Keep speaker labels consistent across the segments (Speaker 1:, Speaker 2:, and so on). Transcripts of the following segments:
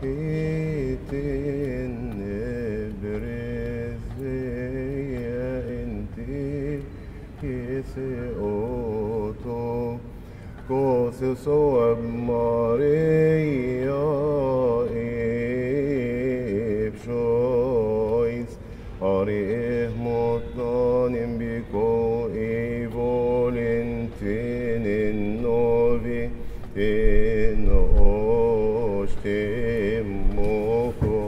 Speaker 1: كيتن برزية انتي كيسي اوتو كوسي صوب ماريا إبشويس أريه مطان بيكو إيفولنتين النوفي إن أشتموكو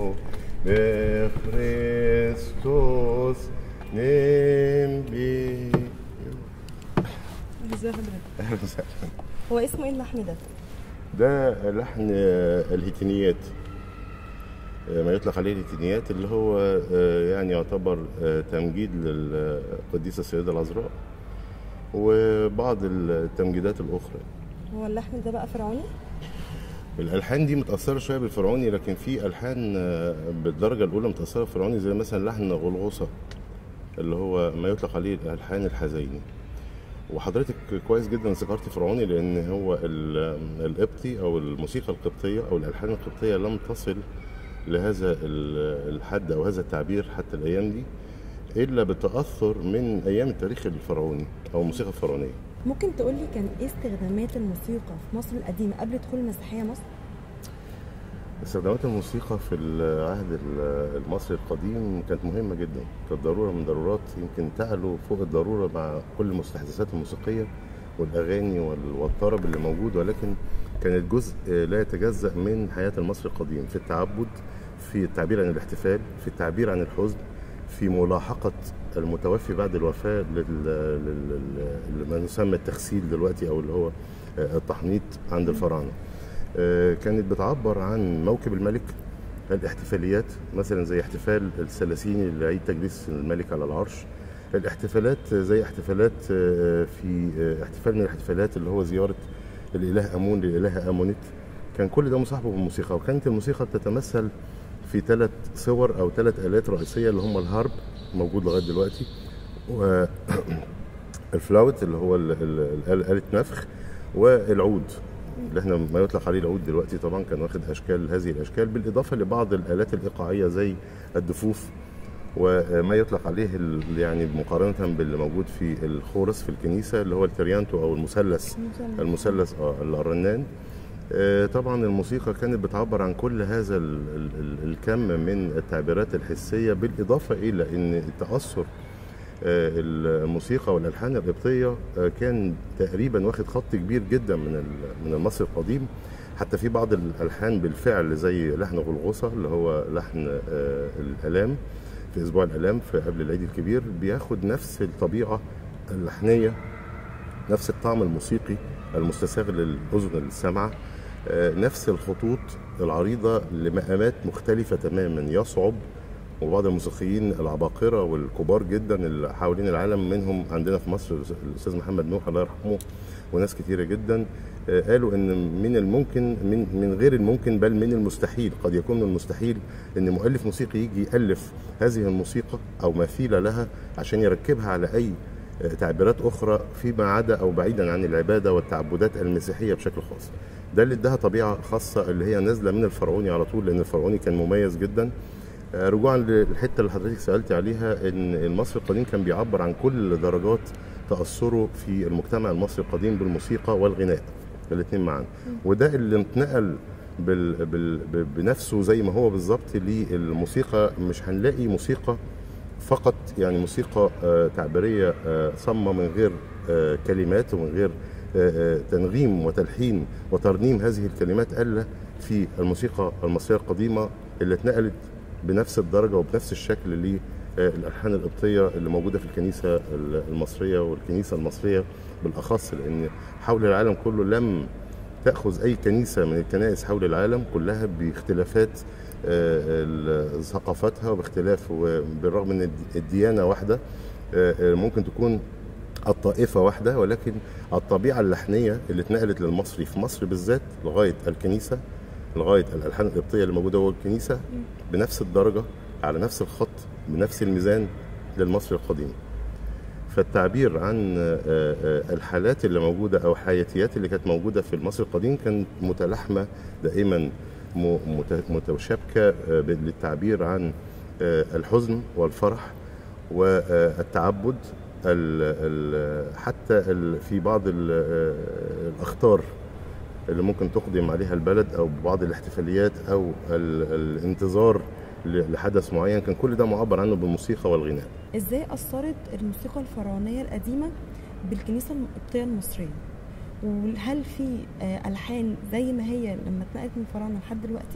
Speaker 1: بخريستوس نمبي
Speaker 2: ازي حضرتك
Speaker 1: أهلا وسهلا
Speaker 2: هو اسمه ايه اللحن ده
Speaker 1: ده لحن آه، الهيتينيات آه، ما يطلق عليه الهيتينيات اللي هو آه، يعني يعتبر آه، تمجيد للقديسة السيدة العذراء وبعض التمجيدات الأخرى
Speaker 2: هو اللحن ده بقى فرعوني
Speaker 1: الألحان دي متأثرة شوية بالفرعوني لكن في ألحان آه، بالدرجة الأولى متأثرة بالفرعوني زي مثلا لحن غلغوصة اللي هو ما يطلق عليه الألحان الحزيني وحضرتك كويس جدا ذكرت فرعوني لان هو ال- القبطي او الموسيقى القبطيه او الالحان القبطيه لم تصل لهذا ال- الحد او هذا التعبير حتى الايام دي الا بالتاثر من ايام التاريخ الفرعوني او الموسيقى الفرعونيه
Speaker 2: ممكن تقول لي كان ايه استخدامات الموسيقى في مصر القديمه قبل دخول المسيحيه مصر
Speaker 1: استخدامات الموسيقى في العهد ال- المصري القديم كانت مهمة جدا كانت ضرورة من ضرورات يمكن تعلو فوق الضرورة مع كل المستحدثات الموسيقية والأغاني وال- والطرب اللي موجود ولكن كانت جزء لا يتجزأ من حياة المصري القديم في التعبد في التعبير عن الاحتفال في التعبير عن الحزن في ملاحقة المتوفي بعد الوفاة لل- لل- لل- لما يسمى التغسيل دلوقتي أو اللي هو التحنيط عند الفراعنة آه، كانت بتعبر عن موكب الملك الاحتفاليات مثلا زي احتفال الثلاثيني لعيد تجليس الملك على العرش الاحتفالات زي احتفالات آه، في آه، احتفال من الاحتفالات اللي هو زيارة الإله أمون للإلهة أمونت كان كل ده مصاحبه بالموسيقى وكانت الموسيقى بتتمثل في ثلاث صور أو ثلاث آلات رئيسية اللي هم الهارب موجود لغاية دلوقتي و الفلاوت اللي هو ال- ال- ال- آلة نفخ والعود اللي احنا ما يطلق عليه العود دلوقتي طبعا كان واخد اشكال هذه الاشكال بالاضافه لبعض الالات الايقاعيه زي الدفوف وما يطلق عليه ال- يعني مقارنه باللي موجود في الخورس في الكنيسه اللي هو التريانتو او المثلث المثلث اه الرنان آه، طبعا الموسيقى كانت بتعبر عن كل هذا ال- ال- ال- الكم من التعبيرات الحسيه بالاضافه الى ان التاثر آه، الموسيقى والالحان القبطيه آه، كان تقريبا واخد خط كبير جدا من ال- من المصري القديم حتى في بعض الالحان بالفعل زي لحن غلغوصه اللي هو لحن آه، الالام في اسبوع الالام في قبل العيد الكبير بياخد نفس الطبيعه اللحنيه نفس الطعم الموسيقي المستساغ للاذن السامعه آه، نفس الخطوط العريضه لمقامات مختلفه تماما يصعب وبعض الموسيقيين العباقره والكبار جدا اللي حوالين العالم منهم عندنا في مصر الاستاذ محمد نوح الله يرحمه وناس كتيره جدا آه، قالوا ان من الممكن من من غير الممكن بل من المستحيل قد يكون من المستحيل ان مؤلف موسيقي يجي يالف هذه الموسيقى او مثيل لها عشان يركبها على اي آه، تعبيرات اخرى فيما عدا او بعيدا عن العباده والتعبدات المسيحيه بشكل خاص. ده اللي اداها طبيعه خاصه اللي هي نازله من الفرعوني على طول لان الفرعوني كان مميز جدا. آه، رجوعا للحته اللي حضرتك سالتي عليها ان المصري القديم كان بيعبر عن كل درجات تاثره في المجتمع المصري القديم بالموسيقى والغناء الاثنين معا وده اللي اتنقل بال بال ب- بنفسه زي ما هو بالظبط للموسيقى مش هنلاقي موسيقى فقط يعني موسيقى آه، تعبيريه آه، صامه من غير آه، كلمات ومن غير آه، آه، تنغيم وتلحين وترنيم هذه الكلمات الا في الموسيقى المصريه القديمه اللي اتنقلت بنفس الدرجه وبنفس الشكل للالحان القبطيه اللي موجوده في الكنيسه المصريه والكنيسه المصريه بالاخص لان حول العالم كله لم تاخذ اي كنيسه من الكنائس حول العالم كلها باختلافات آه، ال- ثقافتها وباختلاف وبالرغم ان الد- الديانه واحده آه، آه، ممكن تكون الطائفه واحده ولكن الطبيعه اللحنيه اللي اتنقلت للمصري في مصر بالذات لغايه الكنيسه لغايه الالحان القبطيه اللي موجوده جوه الكنيسه بنفس الدرجه على نفس الخط بنفس الميزان للمصري القديم. فالتعبير عن آه، آه، الحالات اللي موجوده او حياتيات اللي كانت موجوده في المصري القديم كانت متلاحمه دائما م- مت- متشابكه آه، ب- للتعبير عن آه، الحزن والفرح والتعبد ال- ال- حتى ال- في بعض ال- آه، الاخطار اللي ممكن تقدم عليها البلد او بعض الاحتفاليات او ال- الانتظار ل- لحدث معين كان كل ده معبر عنه بالموسيقى والغناء
Speaker 2: ازاي اثرت الموسيقى الفرعونيه القديمه بالكنيسه القبطيه المصريه وهل في آه، الحان زي ما هي لما اتنقلت من الفراعنه لحد دلوقتي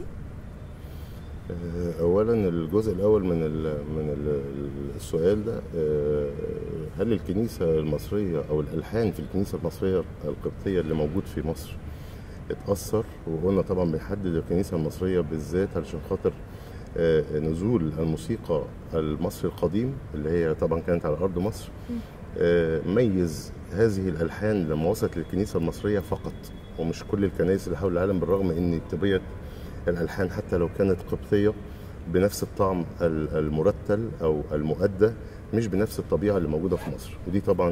Speaker 1: آه، اولا الجزء الاول من ال من ال السؤال ده آه، هل الكنيسه المصريه او الالحان في الكنيسه المصريه القبطيه اللي موجود في مصر اتاثر وقلنا طبعا بنحدد الكنيسه المصريه بالذات علشان خاطر آه، نزول الموسيقى المصري القديم اللي هي طبعا كانت على ارض مصر آه، ميز هذه الالحان لما وصلت للكنيسه المصريه فقط ومش كل الكنائس اللي حول العالم بالرغم ان طبيعه الالحان حتى لو كانت قبطيه بنفس الطعم ال- المرتل او المؤدى مش بنفس الطبيعه اللي موجوده في مصر ودي طبعا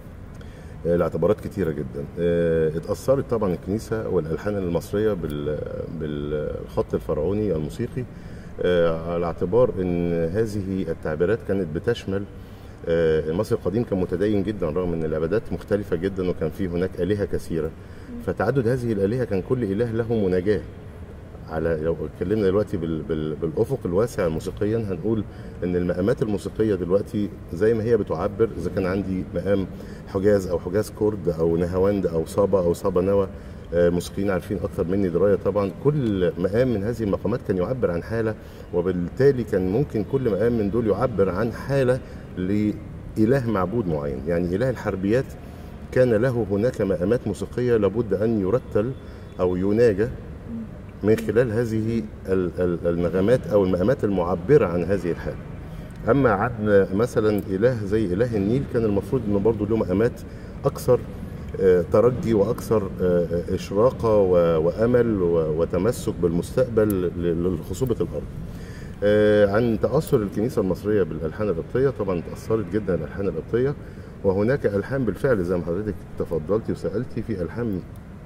Speaker 1: آه، لاعتبارات كتيره جدا آه، اتاثرت طبعا الكنيسه والالحان المصريه بال- بالخط الفرعوني الموسيقي آه، على اعتبار ان هذه التعبيرات كانت بتشمل آه، المصري القديم كان متدين جدا رغم ان العبادات مختلفه جدا وكان في هناك الهه كثيره فتعدد هذه الالهه كان كل اله له مناجاه على لو اتكلمنا دلوقتي بال بال بالافق الواسع موسيقيا هنقول ان المقامات الموسيقيه دلوقتي زي ما هي بتعبر اذا كان عندي مقام حجاز او حجاز كرد او نهاوند او صابا او صابا نوى آه، الموسيقيين عارفين اكثر مني درايه طبعا كل مقام من هذه المقامات كان يعبر عن حاله وبالتالي كان ممكن كل مقام من دول يعبر عن حاله لاله معبود معين يعني اله الحربيات كان له هناك مقامات موسيقيه لابد ان يرتل او يناجى من خلال هذه ال- ال- النغمات او المقامات المعبره عن هذه الحاله. اما عن مثلا اله زي اله النيل كان المفروض انه برضه له مقامات اكثر آه، ترجي واكثر آه، آه، اشراقه و- وامل و- وتمسك بالمستقبل ل- لخصوبه الارض. آه، عن تاثر الكنيسه المصريه بالالحان القبطيه طبعا تاثرت جدا الالحان القبطيه وهناك الحان بالفعل زي ما حضرتك تفضلتي وسالتي في الحان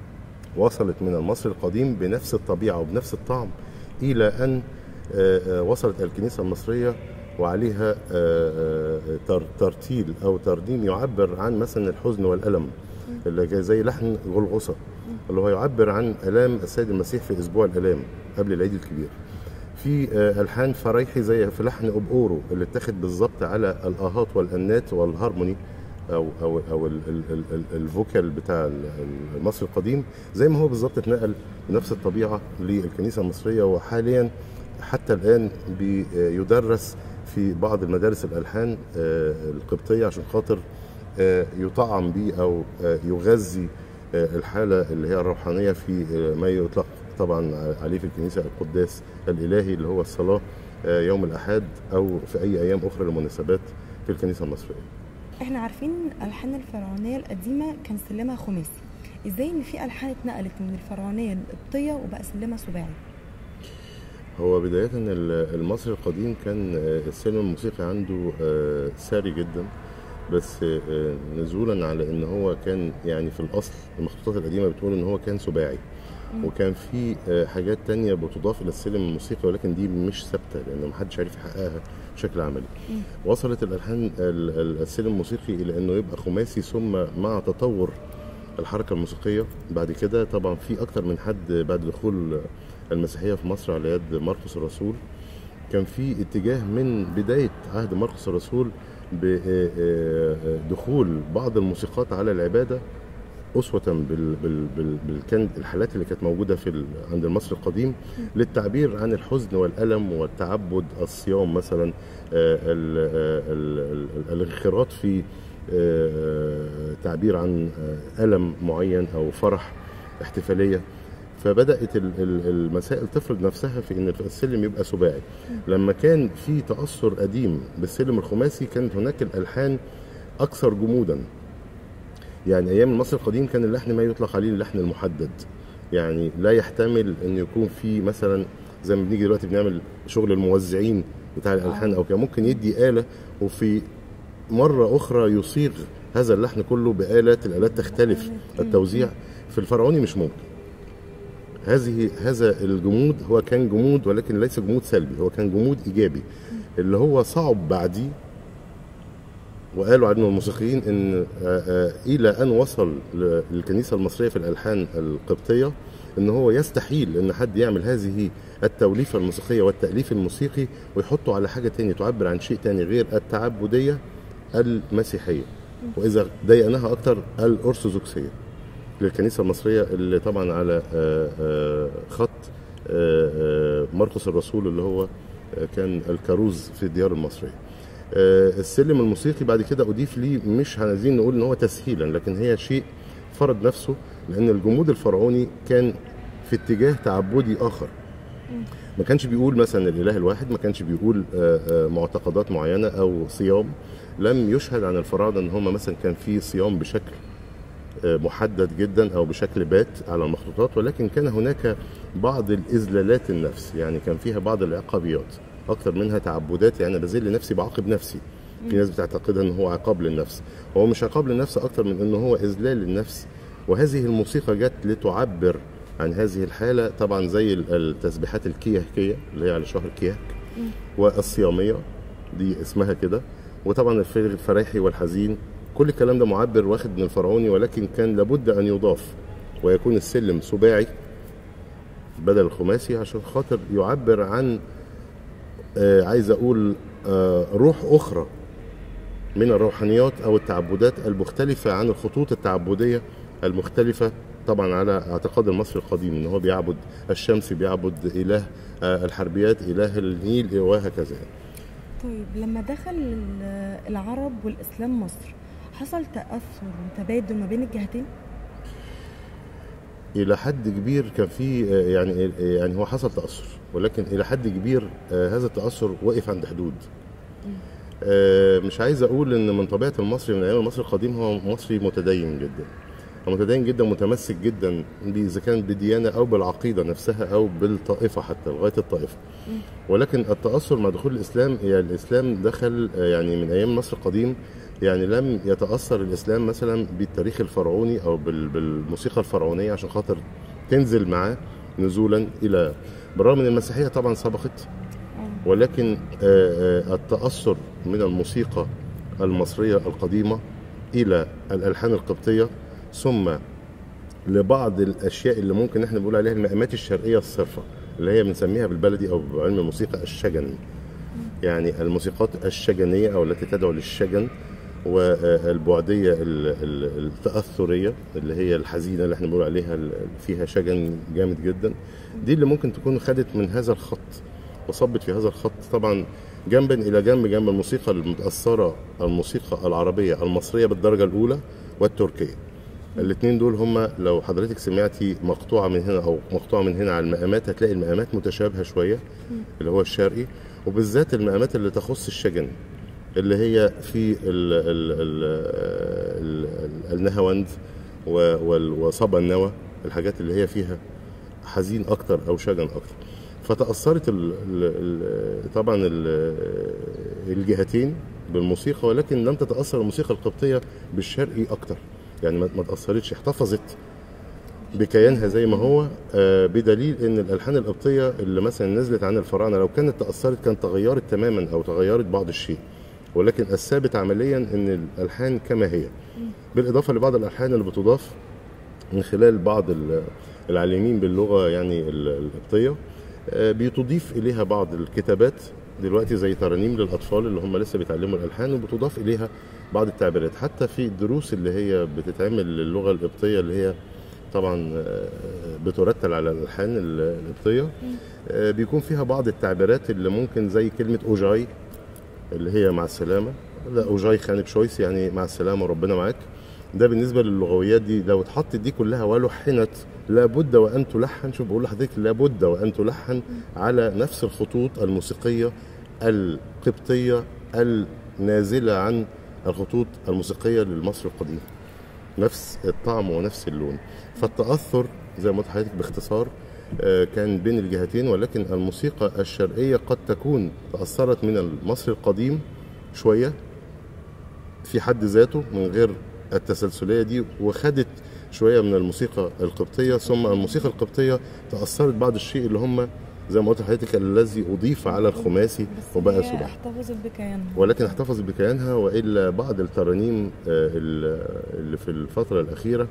Speaker 1: وصلت من المصري القديم بنفس الطبيعه وبنفس الطعم الى ان آه، آه، وصلت الكنيسه المصريه وعليها آه، آه، تر- ترتيل او ترنيم يعبر عن مثلا الحزن والالم اللي جاي زي لحن غلغصه اللي هو يعبر عن الام السيد المسيح في اسبوع الالام قبل العيد الكبير في آه، الحان فريحي زي في لحن ابقورو اللي اتاخد بالظبط على الاهات والانات والهارموني او او او ال- ال- ال- ال- الفوكال بتاع ال- ال- المصري القديم زي ما هو بالظبط اتنقل بنفس الطبيعه للكنيسه المصريه وحاليا حتى الان بيدرس في بعض المدارس الالحان آه، القبطيه عشان خاطر آه، يطعم بيه او آه، يغذي آه، الحاله اللي هي الروحانيه في آه، ما يطلق طبعا عليه في الكنيسه القداس الالهي اللي هو الصلاه آه، يوم الاحد او في اي ايام اخرى للمناسبات في الكنيسه المصريه.
Speaker 2: احنا عارفين ان الالحان الفرعونيه القديمه كان سلمها خماسي ازاي ان في الحان اتنقلت من الفرعونيه القبطيه وبقى سلمها سباعي
Speaker 1: هو بداية ال- المصري القديم كان آه، السلم الموسيقي عنده آه، ساري جدا بس آه، نزولا على ان هو كان يعني في الاصل المخطوطات القديمة بتقول ان هو كان سباعي وكان في آه، حاجات تانية بتضاف الى السلم الموسيقي ولكن دي مش ثابتة لان محدش عارف يحققها بشكل عملي وصلت الالحان ال- ال- السلم الموسيقي الى انه يبقى خماسي ثم مع تطور الحركه الموسيقيه بعد كده طبعا في اكتر من حد بعد دخول المسيحيه في مصر على يد مرقس الرسول كان في اتجاه من بدايه عهد مرقس الرسول بدخول بعض الموسيقات على العباده أسوة بال بال بال بالكان الحالات اللي كانت موجودة في ال- عند المصري القديم للتعبير عن الحزن والألم والتعبد الصيام مثلا آه، ال- آه، ال- ال- الانخراط في آه، تعبير عن آه، ألم معين أو فرح احتفالية فبدأت ال- ال- المسائل تفرض نفسها في ان السلم يبقى سباعي لما كان في تأثر قديم بالسلم الخماسي كانت هناك الألحان أكثر جمودا يعني ايام المصري القديم كان اللحن ما يطلق عليه اللحن المحدد يعني لا يحتمل ان يكون في مثلا زي ما بنيجي دلوقتي بنعمل شغل الموزعين بتاع الالحان او كده ممكن يدي اله وفي مره اخرى يصيغ هذا اللحن كله بالات الالات تختلف التوزيع في الفرعوني مش ممكن هذه هذا الجمود هو كان جمود ولكن ليس جمود سلبي هو كان جمود ايجابي اللي هو صعب بعديه وقالوا عنه الموسيقيين ان آه، آه، الى ان وصل ل- للكنيسه المصريه في الالحان القبطيه ان هو يستحيل ان حد يعمل هذه التوليفه الموسيقيه والتاليف الموسيقي ويحطه على حاجه تاني تعبر عن شيء تاني غير التعبديه المسيحيه واذا ضيقناها اكتر الارثوذكسيه للكنيسه المصريه اللي طبعا على آه، آه، خط آه، آه، مرقس الرسول اللي هو آه، كان الكاروز في الديار المصريه آه، السلم الموسيقي بعد كده اضيف ليه مش عايزين نقول ان هو تسهيلا لكن هي شيء فرض نفسه لان الجمود الفرعوني كان في اتجاه تعبدي اخر ما كانش بيقول مثلا الاله الواحد ما كانش بيقول آه، آه، معتقدات معينه او صيام لم يشهد عن الفراعنه ان هم مثلا كان في صيام بشكل آه، محدد جدا او بشكل بات على المخطوطات ولكن كان هناك بعض الاذلالات النفس يعني كان فيها بعض العقابيات اكثر منها تعبدات يعني بذل نفسي بعاقب نفسي في ناس بتعتقدها ان هو عقاب للنفس هو مش عقاب للنفس اكثر من انه هو اذلال للنفس وهذه الموسيقى جت لتعبر عن هذه الحاله طبعا زي ال- التسبيحات الكيهكيه اللي هي على شهر كيهك والصياميه دي اسمها كده وطبعا الفرغ الفرايحي والحزين كل الكلام ده معبر واخد من الفرعوني ولكن كان لابد ان يضاف ويكون السلم سباعي بدل الخماسي عشان خاطر يعبر عن آه عايز اقول آه روح اخرى من الروحانيات او التعبدات المختلفه عن الخطوط التعبديه المختلفه طبعا على اعتقاد المصري القديم ان هو بيعبد الشمس بيعبد اله آه الحربيات اله النيل وهكذا
Speaker 2: طيب لما دخل ال- العرب والاسلام مصر حصل تاثر وتبادل ما بين الجهتين
Speaker 1: الى حد كبير كان في آه، يعني آه، يعني هو حصل تاثر ولكن الى حد كبير آه، هذا التاثر وقف عند حدود آه، مش عايز اقول ان من طبيعه المصري من ايام المصري القديم هو مصري متدين جدا هو متدين جدا متمسك جدا ب- اذا كان بالديانه او بالعقيده نفسها او بالطائفه حتى لغايه الطائفه ولكن التاثر مع دخول الاسلام يعني الاسلام دخل آه، يعني من ايام مصر القديم يعني لم يتاثر الاسلام مثلا بالتاريخ الفرعوني او بال- بالموسيقى الفرعونيه عشان خاطر تنزل معاه نزولا الى بالرغم ان المسيحيه طبعا سبقت ولكن آه، آه، التأثر من الموسيقى المصرية القديمة إلى الألحان القبطية ثم لبعض الأشياء اللي ممكن احنا بنقول عليها المقامات الشرقية الصرفة اللي هي بنسميها بالبلدي أو بعلم الموسيقى الشجن يعني الموسيقات الشجنية أو التي تدعو للشجن والبعدية ال- ال- التأثرية اللي هي الحزينة اللي احنا بنقول عليها ال- فيها شجن جامد جدا دي اللي ممكن تكون خدت من هذا الخط وصبت في هذا الخط طبعا جنبا الى جنب جنب الموسيقى المتاثره الموسيقى العربيه المصريه بالدرجه الاولى والتركيه الاثنين دول هما لو حضرتك سمعتي مقطوعه من هنا او مقطوعه من هنا على المقامات هتلاقي المقامات متشابهه شويه اللي هو الشرقي وبالذات المقامات اللي تخص الشجن اللي هي في ال ال ال ال ال النهاوند و- وال- وصبا النوى الحاجات اللي هي فيها حزين اكتر او شجن اكتر فتاثرت ال ال ال طبعا ال الجهتين بالموسيقى ولكن لم تتاثر الموسيقى القبطيه بالشرقي اكتر يعني ما ما تاثرتش احتفظت بكيانها زي ما هو آه، بدليل ان الالحان القبطيه اللي مثلا نزلت عن الفراعنه لو كانت تاثرت كانت تغيرت تماما او تغيرت بعض الشيء ولكن الثابت عمليا ان الالحان كما هي بالاضافه لبعض الالحان اللي بتضاف من خلال بعض ال- العالمين باللغه يعني ال- القبطيه آه، بتضيف اليها بعض الكتابات دلوقتي زي ترانيم للاطفال اللي هم لسه بيتعلموا الالحان وبتضاف اليها بعض التعبيرات حتى في الدروس اللي هي بتتعمل للغه القبطيه اللي هي طبعا آه، بترتل على الالحان ال- القبطيه آه، بيكون فيها بعض التعبيرات اللي ممكن زي كلمه اوجاي اللي هي مع السلامه لا اوجاي خانك شويس يعني مع السلامه وربنا معاك ده بالنسبه للغويات دي لو اتحطت دي كلها ولحنت لابد وان تلحن شوف بقول لحضرتك لابد وان تلحن على نفس الخطوط الموسيقيه القبطيه النازله عن الخطوط الموسيقيه للمصري القديم نفس الطعم ونفس اللون فالتاثر زي ما قلت لحضرتك باختصار آه، كان بين الجهتين ولكن الموسيقى الشرقيه قد تكون تاثرت من المصري القديم شويه في حد ذاته من غير التسلسليه دي وخدت شويه من الموسيقى القبطيه ثم الموسيقى القبطيه تاثرت بعض الشيء اللي هم زي ما قلت لحضرتك الذي اضيف على الخماسي
Speaker 2: بس
Speaker 1: وبقى
Speaker 2: هي
Speaker 1: سباحي
Speaker 2: احتفظت بكيانها
Speaker 1: ولكن احتفظت بكيانها والا بعض الترانيم آه، ال- اللي في الفتره الاخيره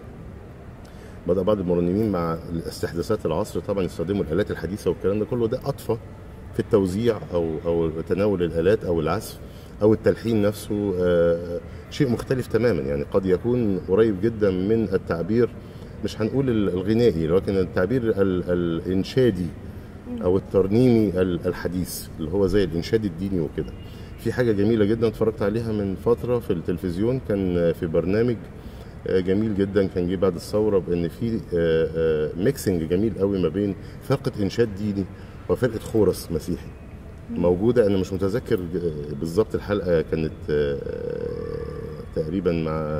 Speaker 1: بدا بعض المرنمين مع استحداثات العصر طبعا يستخدموا الالات الحديثه والكلام ده كله ده اطفى في التوزيع او او تناول الالات او العزف او التلحين نفسه آه، شيء مختلف تماما يعني قد يكون قريب جدا من التعبير مش هنقول الغنائي لكن التعبير ال- الانشادي او الترنيمي ال- الحديث اللي هو زي الانشاد الديني وكده في حاجه جميله جدا اتفرجت عليها من فتره في التلفزيون كان في برنامج آه، جميل جدا كان جه بعد الثوره بان في ميكسنج جميل قوي ما بين فرقه انشاد ديني وفرقه خورس مسيحي موجوده انا مش متذكر آه، بالظبط الحلقه كانت آه، تقريبا مع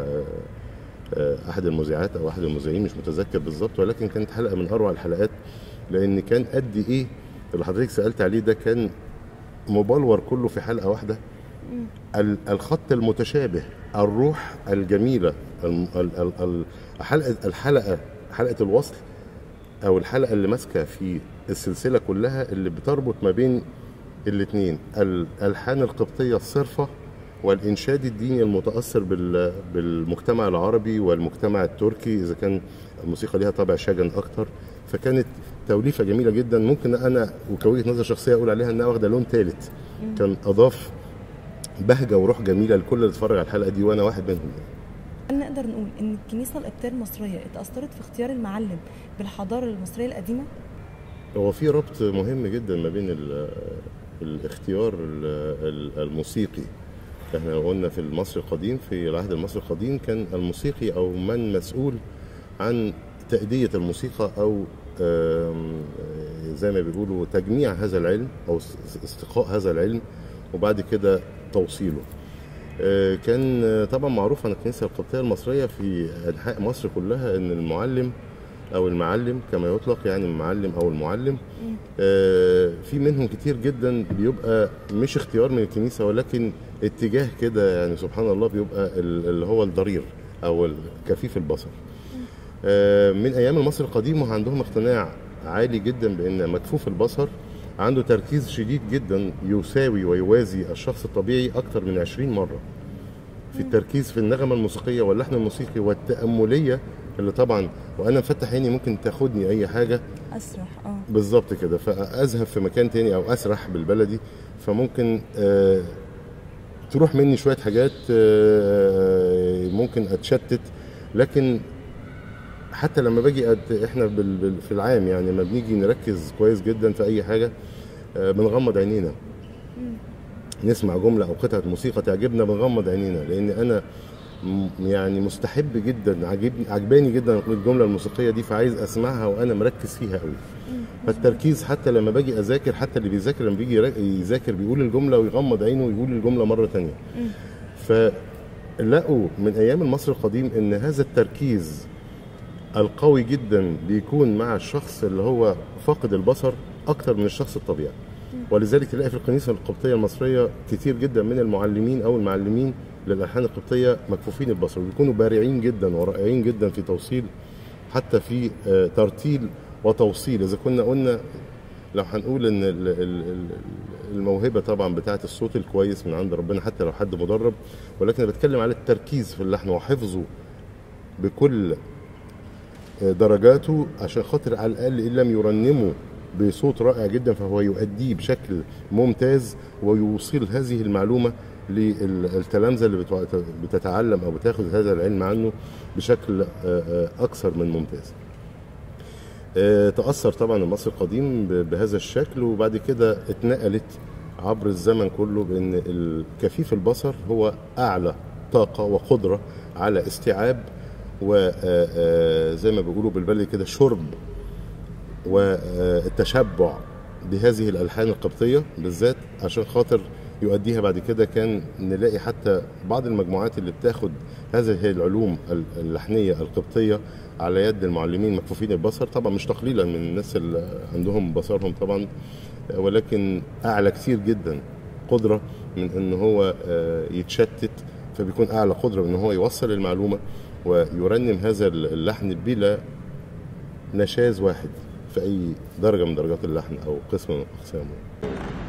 Speaker 1: آه، احد المذيعات او احد المذيعين مش متذكر بالظبط ولكن كانت حلقه من اروع الحلقات لان كان قد ايه اللي حضرتك سالت عليه ده كان مبلور كله في حلقه واحده ال- الخط المتشابه الروح الجميله الم- ال- ال- ال- حلقه الحلقه حلقه الوصل او الحلقه اللي ماسكه في السلسله كلها اللي بتربط ما بين الاثنين الالحان القبطيه الصرفه والانشاد الديني المتاثر بال- بالمجتمع العربي والمجتمع التركي اذا كان الموسيقى ليها طابع شجن اكتر فكانت توليفه جميله جدا ممكن انا وكوجهه نظر شخصيه اقول عليها انها واخده لون ثالث كان اضاف بهجه وروح جميله لكل اللي اتفرج على الحلقه دي وانا واحد منهم
Speaker 2: هل نقدر نقول ان الكنيسه القبطيه المصريه اتاثرت في اختيار المعلم بالحضاره المصريه القديمه
Speaker 1: هو في ربط مهم جدا ما بين ال- الاختيار ال- ال- الموسيقي احنا لو قلنا في المصري القديم في العهد المصري القديم كان الموسيقي او من مسؤول عن تأدية الموسيقى او آم، زي ما بيقولوا تجميع هذا العلم او است- استقاء هذا العلم وبعد كده توصيله آه، كان آه، طبعا معروف عن الكنيسه القبطيه المصريه في انحاء مصر كلها ان المعلم او المعلم كما يطلق يعني المعلم او المعلم آه، في منهم كتير جدا بيبقى مش اختيار من الكنيسه ولكن اتجاه كده يعني سبحان الله بيبقى ال- اللي هو الضرير او كفيف البصر آه، من ايام المصري القديم وعندهم اقتناع عالي جدا بان مكفوف البصر عنده تركيز شديد جدا يساوي ويوازي الشخص الطبيعي اكثر من 20 مره في التركيز في النغمه الموسيقيه واللحن الموسيقي والتامليه اللي طبعا وانا مفتح عيني ممكن تاخدني اي حاجه
Speaker 2: اسرح اه
Speaker 1: بالظبط كده فاذهب في مكان تاني او اسرح بالبلدي فممكن آه تروح مني شويه حاجات آه ممكن اتشتت لكن حتى لما باجي أت... احنا بال... بال... في العام يعني لما بنيجي نركز كويس جدا في اي حاجه آه بنغمض عينينا نسمع جمله او قطعه موسيقى تعجبنا بنغمض عينينا لان انا م- يعني مستحب جدا عجبني عجباني جدا الجمله الموسيقيه دي فعايز اسمعها وانا مركز فيها قوي فالتركيز حتى لما باجي اذاكر حتى اللي بيذاكر لما بيجي يرا- يذاكر بيقول الجمله ويغمض عينه ويقول الجمله مره تانية فلقوا من ايام المصري القديم ان هذا التركيز القوي جدا بيكون مع الشخص اللي هو فاقد البصر اكتر من الشخص الطبيعي ولذلك تلاقي في الكنيسه القبطيه المصريه كتير جدا من المعلمين او المعلمين للالحان القبطيه مكفوفين البصر وبيكونوا بارعين جدا ورائعين جدا في توصيل حتى في آه، ترتيل وتوصيل اذا كنا قلنا لو هنقول ان ال- ال- ال- الموهبه طبعا بتاعه الصوت الكويس من عند ربنا حتى لو حد مدرب ولكن انا بتكلم على التركيز في اللحن وحفظه بكل درجاته عشان خاطر على الاقل ان لم يرنمه بصوت رائع جدا فهو يؤديه بشكل ممتاز ويوصل هذه المعلومه للتلامذه اللي بتوع- بتتعلم او بتاخد هذا العلم عنه بشكل آه، آه، اكثر من ممتاز. آه، تاثر طبعا المصري القديم ب- بهذا الشكل وبعد كده اتنقلت عبر الزمن كله بان ال- كفيف البصر هو اعلى طاقه وقدره على استيعاب وزي ما بيقولوا بالبلدي كده شرب والتشبع بهذه الالحان القبطيه بالذات عشان خاطر يؤديها بعد كده كان نلاقي حتى بعض المجموعات اللي بتاخد هذه العلوم اللحنيه القبطيه على يد المعلمين مكفوفين البصر طبعا مش تقليلا من الناس اللي عندهم بصرهم طبعا ولكن اعلى كتير جدا قدره من ان هو آه، يتشتت فبيكون اعلى قدره من ان هو يوصل المعلومه ويرنم هذا اللحن بلا نشاز واحد في اي درجه من درجات اللحن او قسم من اقسامه